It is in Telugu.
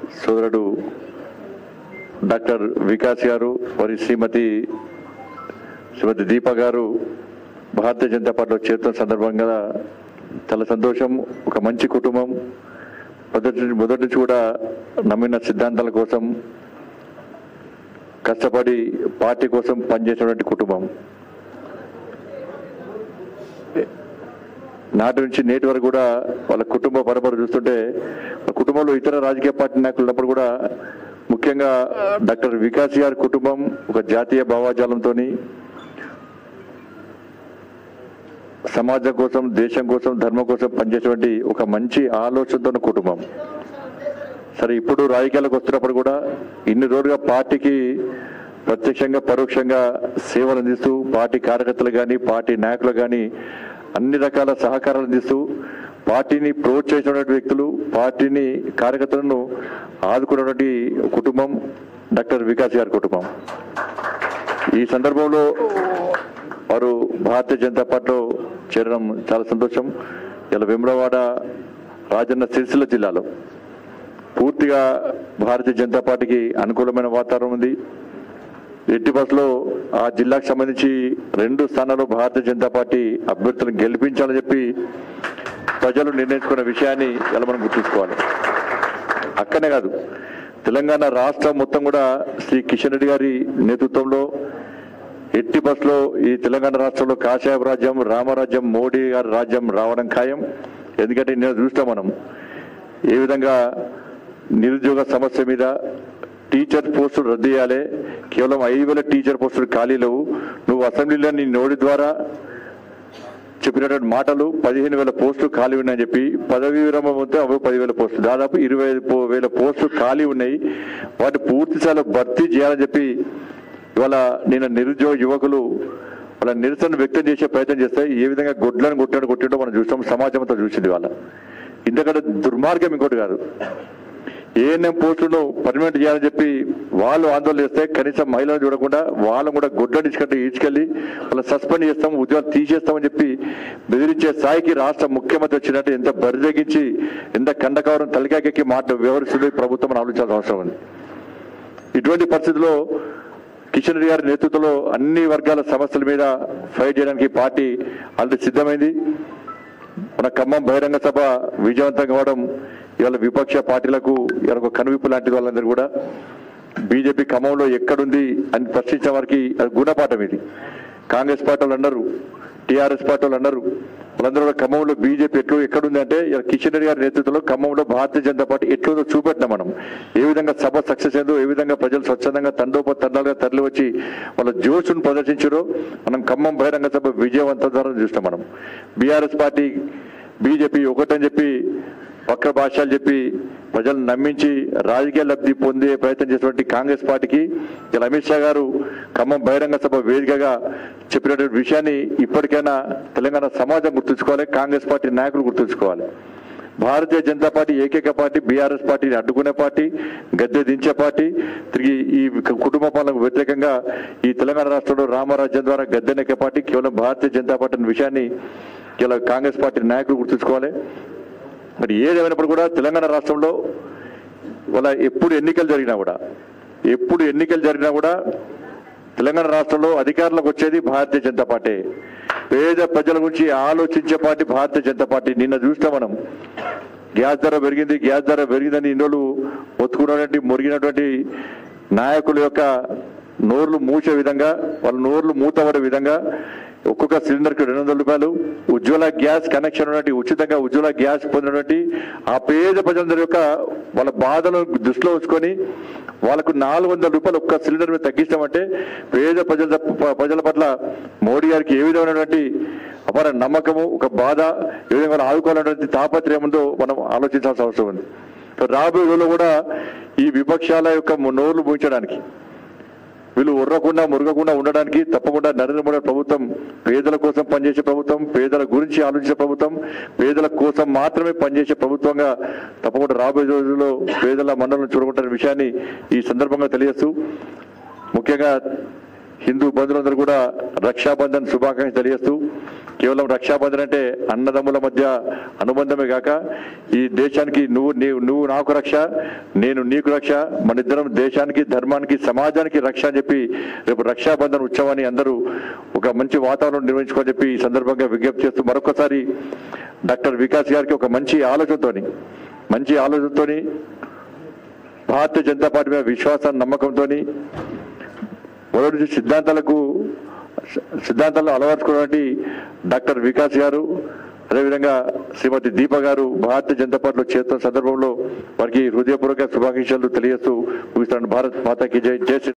సోదరుడు డాక్టర్ వికాస్ గారు మరి శ్రీమతి శ్రీమతి దీప గారు భారతీయ జనతా పార్టీలో చేరుతున్న సందర్భంగా చాలా సంతోషం ఒక మంచి కుటుంబం మొదటి నుంచి- మొదటి నుంచి కూడా నమ్మిన సిద్ధాంతాల కోసం కష్టపడి పార్టీ కోసం పనిచేసినటువంటి కుటుంబం నాటి నుంచి నేటి వరకు కూడా వాళ్ళ కుటుంబ పరపర చూస్తుంటే వాళ్ళ కుటుంబంలో ఇతర రాజకీయ పార్టీ నాయకులు ఉన్నప్పుడు కూడా ముఖ్యంగా డాక్టర్ వికాస్ గారి కుటుంబం ఒక జాతీయ భావాజాలంతో సమాజం కోసం దేశం కోసం ధర్మం కోసం పనిచేసేటువంటి ఒక మంచి ఆలోచనతో ఉన్న కుటుంబం సరే ఇప్పుడు రాజకీయాలకు వస్తున్నప్పుడు కూడా ఇన్ని రోజులుగా పార్టీకి ప్రత్యక్షంగా పరోక్షంగా సేవలు అందిస్తూ పార్టీ కార్యకర్తలు కానీ పార్టీ నాయకులు కానీ అన్ని రకాల సహకారాలు అందిస్తూ పార్టీని ప్రోత్సహించినటువంటి వ్యక్తులు పార్టీని కార్యకర్తలను ఆదుకున్నటువంటి కుటుంబం డాక్టర్ వికాస్ గారి కుటుంబం ఈ సందర్భంలో వారు భారతీయ జనతా పార్టీలో చేరడం చాలా సంతోషం ఇలా వెమ్రవాడ రాజన్న సిరిసిల్ల జిల్లాలో పూర్తిగా భారతీయ జనతా పార్టీకి అనుకూలమైన వాతావరణం ఉంది ఎట్టి బస్సులో ఆ జిల్లాకు సంబంధించి రెండు స్థానాల్లో భారతీయ జనతా పార్టీ అభ్యర్థులను గెలిపించాలని చెప్పి ప్రజలు నిర్ణయించుకున్న విషయాన్ని ఇలా మనం గుర్తుంచుకోవాలి అక్కనే కాదు తెలంగాణ రాష్ట్రం మొత్తం కూడా శ్రీ కిషన్ రెడ్డి గారి నేతృత్వంలో ఎట్టి బస్సులో ఈ తెలంగాణ రాష్ట్రంలో కాషాయ రాజ్యం రామరాజ్యం మోడీ గారి రాజ్యం రావడం ఖాయం ఎందుకంటే నేను చూస్తాం మనం ఏ విధంగా నిరుద్యోగ సమస్య మీద టీచర్ పోస్టులు రద్దు చేయాలి కేవలం ఐదు వేల టీచర్ పోస్టులు ఖాళీ లేవు నువ్వు అసెంబ్లీలో నీ నోటి ద్వారా చెప్పినటువంటి మాటలు పదిహేను వేల పోస్టులు ఖాళీ ఉన్నాయని చెప్పి పదవి విరమణ మొత్తం అవి పదివేల పోస్టులు దాదాపు ఇరవై ఐదు పో- వేల పోస్టులు ఖాళీ ఉన్నాయి వాటి పూర్తి స్థాయిలో భర్తీ చేయాలని చెప్పి ఇవాళ నేను నిరుద్యోగ యువకులు వాళ్ళ నిరసన వ్యక్తం చేసే ప్రయత్నం చేస్తే ఏ విధంగా గొడ్లను కొట్టాడు కొట్టిండో మనం చూస్తాం సమాజం అంతా చూసింది వాళ్ళ ఇంతకంటే దుర్మార్గం ఇంకోటి కాదు ఏఎన్ఎం పోస్టులను పర్మనెంట్ చేయాలని చెప్పి వాళ్ళు ఆందోళన చేస్తే కనీసం మహిళలను చూడకుండా వాళ్ళని కూడా గుడ్డని ఇచ్చుకుంటే ఈడ్చుకెళ్ళి వాళ్ళని సస్పెండ్ చేస్తాం ఉద్యోగాలు తీసేస్తామని చెప్పి బెదిరించే స్థాయికి రాష్ట్ర ముఖ్యమంత్రి వచ్చినట్టు ఎంత బరిదగించి ఎంత కండకవరం తలికాకెక్కి మాట వ్యవహరిస్తుంది ప్రభుత్వం అని ఆలోచించాల్సిన అవసరం ఉంది ఇటువంటి పరిస్థితుల్లో కిషన్ రెడ్డి గారి నేతృత్వంలో అన్ని వర్గాల సమస్యల మీద ఫైట్ చేయడానికి పార్టీ ఆల్రెడీ సిద్ధమైంది మన ఖమ్మం బహిరంగ సభ విజయవంతం కావడం ఇవాళ విపక్ష పార్టీలకు ఇవాళ ఒక కనువిప్పు లాంటి వాళ్ళందరూ కూడా బీజేపీ ఖమ్మంలో ఎక్కడుంది అని ప్రశ్నించే వారికి అది గుణపాఠం ఇది కాంగ్రెస్ పార్టీ వాళ్ళు అన్నారు టీఆర్ఎస్ పార్టీ వాళ్ళు అన్నారు వాళ్ళందరూ కూడా ఖమ్మంలో బీజేపీ ఎట్లు ఎక్కడుంది అంటే ఇవాళ కిషన్ రెడ్డి గారి నేతృత్వంలో ఖమ్మంలో భారతీయ జనతా పార్టీ ఎట్లుందో చూపెట్టినాం మనం ఏ విధంగా సభ సక్సెస్ అయిందో ఏ విధంగా ప్రజలు స్వచ్ఛందంగా తండోప తండాలుగా తరలి వచ్చి వాళ్ళ జోషును ప్రదర్శించారో మనం ఖమ్మం బహిరంగ సభ విజయవంతం ద్వారా చూస్తాం మనం బీఆర్ఎస్ పార్టీ బీజేపీ ఒకటని చెప్పి వక్ర భాషలు చెప్పి ప్రజలను నమ్మించి రాజకీయ లబ్ధి పొందే ప్రయత్నం చేసినటువంటి కాంగ్రెస్ పార్టీకి ఇలా అమిత్ షా గారు ఖమ్మం బహిరంగ సభ వేదికగా చెప్పినటువంటి విషయాన్ని ఇప్పటికైనా తెలంగాణ సమాజం గుర్తుంచుకోవాలి కాంగ్రెస్ పార్టీ నాయకులు గుర్తుంచుకోవాలి భారతీయ జనతా పార్టీ ఏకైక పార్టీ బీఆర్ఎస్ పార్టీని అడ్డుకునే పార్టీ గద్దె దించే పార్టీ తిరిగి ఈ కుటుంబ పాలనకు వ్యతిరేకంగా ఈ తెలంగాణ రాష్ట్రంలో రామరాజ్యం ద్వారా గద్దెనెక్కే పార్టీ కేవలం భారతీయ జనతా పార్టీ అనే విషయాన్ని ఇలా కాంగ్రెస్ పార్టీ నాయకులు గుర్తుంచుకోవాలి మరి ఏదేమైనప్పుడు కూడా తెలంగాణ రాష్ట్రంలో వాళ్ళ ఎప్పుడు ఎన్నికలు జరిగినా కూడా ఎప్పుడు ఎన్నికలు జరిగినా కూడా తెలంగాణ రాష్ట్రంలో అధికారంలోకి వచ్చేది భారతీయ జనతా పార్టీ పేద ప్రజల గురించి ఆలోచించే పార్టీ భారతీయ జనతా పార్టీ నిన్న చూస్తాం మనం గ్యాస్ ధర పెరిగింది గ్యాస్ ధర పెరిగిందని ఇన్ని రోజులు ఒత్తుకున్నటువంటి మురిగినటువంటి నాయకుల యొక్క నోర్లు మూసే విధంగా వాళ్ళ నోర్లు మూతపడే విధంగా ఒక్కొక్క సిలిండర్కి రెండు వందల రూపాయలు ఉజ్వల గ్యాస్ కనెక్షన్ ఉన్నటువంటి ఉచితంగా ఉజ్వల గ్యాస్ పొందినటువంటి ఆ పేద ప్రజలందరి యొక్క వాళ్ళ బాధలను దృష్టిలో ఉంచుకొని వాళ్ళకు నాలుగు వందల రూపాయలు ఒక్క సిలిండర్ మీద తగ్గిస్తామంటే పేద ప్రజల ప్రజల పట్ల మోడీ గారికి ఏ విధమైనటువంటి అపార నమ్మకము ఒక బాధ ఏ విధంగా వాళ్ళు ఆదుకోవాలనేటువంటి తాపత్రయం ఉందో మనం ఆలోచించాల్సిన అవసరం ఉంది రాబోయే రోజుల్లో కూడా ఈ విపక్షాల యొక్క నోర్లు మూయించడానికి వీళ్ళు ఉర్రకుండా మురగకుండా ఉండడానికి తప్పకుండా నరేంద్ర మోడీ ప్రభుత్వం పేదల కోసం పనిచేసే ప్రభుత్వం పేదల గురించి ఆలోచించే ప్రభుత్వం పేదల కోసం మాత్రమే పనిచేసే ప్రభుత్వంగా తప్పకుండా రాబోయే రోజుల్లో పేదల మండలం చూడకుంటున్న విషయాన్ని ఈ సందర్భంగా తెలియజేస్తూ ముఖ్యంగా హిందూ బంధువులందరూ కూడా రక్షాబంధన్ శుభాకాంక్షలు తెలియజేస్తూ కేవలం రక్షాబంధన్ అంటే అన్నదమ్ముల మధ్య అనుబంధమే కాక ఈ దేశానికి నువ్వు నీవు నువ్వు నాకు రక్ష నేను నీకు రక్ష మన ఇద్దరం దేశానికి ధర్మానికి సమాజానికి రక్ష అని చెప్పి రేపు రక్షాబంధన్ ఉత్సవాన్ని అందరూ ఒక మంచి వాతావరణం నిర్వహించుకోని చెప్పి ఈ సందర్భంగా విజ్ఞప్తి చేస్తూ మరొకసారి డాక్టర్ వికాస్ గారికి ఒక మంచి ఆలోచనతోని మంచి ఆలోచనతోని భారతీయ జనతా పార్టీ మీద విశ్వాసాన్ని నమ్మకంతోని మొదటి నుంచి సిద్ధాంతాలకు సిద్ధాంతాలను అలవర్చుకున్నటువంటి డాక్టర్ వికాస్ గారు అదేవిధంగా శ్రీమతి దీప గారు భారతీయ జనతా పార్టీలో చేరుతున్న సందర్భంలో వారికి హృదయపూర్వక శుభాకాంక్షలు తెలియజేస్తూ ముగిస్తున్నాను భారత్ మాతాకి జై జై శ్రీ